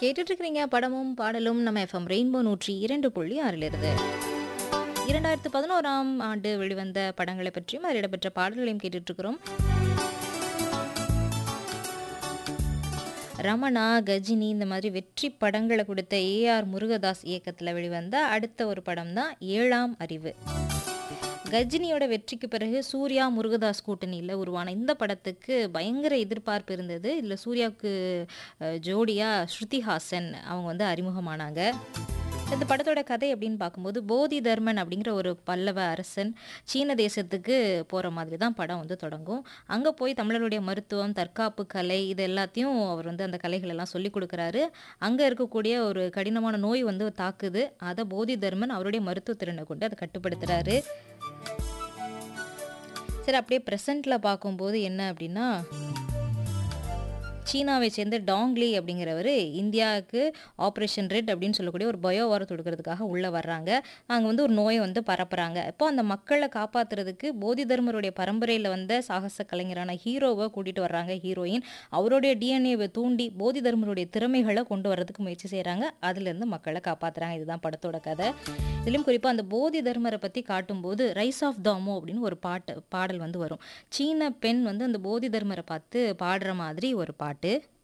கேட்டுட்டு இருக்கிறீங்க படமும் பாடலும் நம்ம எஃப்எம் ரெயின்போ நூற்றி இரண்டு புள்ளி ஆறில் இருந்து இரண்டாயிரத்து பதினோராம் ஆண்டு வெளிவந்த படங்களை பற்றியும் அதில் இடம்பெற்ற பாடல்களையும் கேட்டுட்டு இருக்கிறோம் ரமணா கஜினி இந்த மாதிரி வெற்றி படங்களை கொடுத்த ஏஆர் முருகதாஸ் இயக்கத்தில் வெளிவந்த அடுத்த ஒரு படம் தான் ஏழாம் அறிவு கஜினியோட வெற்றிக்கு பிறகு சூர்யா முருகதாஸ் கூட்டணியில் உருவான இந்த படத்துக்கு பயங்கர எதிர்பார்ப்பு இருந்தது இதில் சூர்யாவுக்கு அஹ், ஜோடியா ஸ்ருதி ஹாசன் அவங்க வந்து அறிமுகமானாங்க இந்த படத்தோட கதை அப்படின்னு பார்க்கும்போது போதி தர்மன் அப்படிங்கிற ஒரு பல்லவ அரசன் சீன தேசத்துக்கு போகிற மாதிரி தான் படம் வந்து தொடங்கும் அங்கே போய் தமிழருடைய மருத்துவம் தற்காப்பு கலை இது எல்லாத்தையும் அவர் வந்து அந்த கலைகள் எல்லாம் சொல்லி கொடுக்குறாரு அங்கே இருக்கக்கூடிய ஒரு கடினமான நோய் வந்து தாக்குது அதை போதி தர்மன் அவருடைய மருத்துவ திறனை கொண்டு அதை கட்டுப்படுத்துறாரு சரி அப்படியே ப்ரெசண்ட்டில் பார்க்கும்போது என்ன அப்படின்னா சீனாவை சேர்ந்த டாங்லி அப்படிங்கிறவர் இந்தியாவுக்கு ஆப்ரேஷன் ரெட் அப்படின்னு சொல்லக்கூடிய ஒரு பயோ வாரம் தொடுக்கிறதுக்காக உள்ளே வர்றாங்க அங்கே வந்து ஒரு நோயை வந்து பரப்புகிறாங்க இப்போ அந்த மக்களை காப்பாற்றுறதுக்கு போதி தர்மருடைய பரம்பரையில் வந்த சாகச கலைஞரான ஹீரோவை கூட்டிகிட்டு வர்றாங்க ஹீரோயின் அவருடைய டிஎன்ஏவை தூண்டி போதி தர்மருடைய திறமைகளை கொண்டு வர்றதுக்கு முயற்சி செய்கிறாங்க அதுலேருந்து மக்களை காப்பாற்றுறாங்க இதுதான் படத்தோட கதை இதுலேயும் குறிப்பாக அந்த போதி தர்மரை பற்றி காட்டும்போது ரைஸ் ஆஃப் தாமோ அப்படின்னு ஒரு பாட்டு பாடல் வந்து வரும் சீன பெண் வந்து அந்த போதி தர்மரை பார்த்து பாடுற மாதிரி ஒரு பாட்டு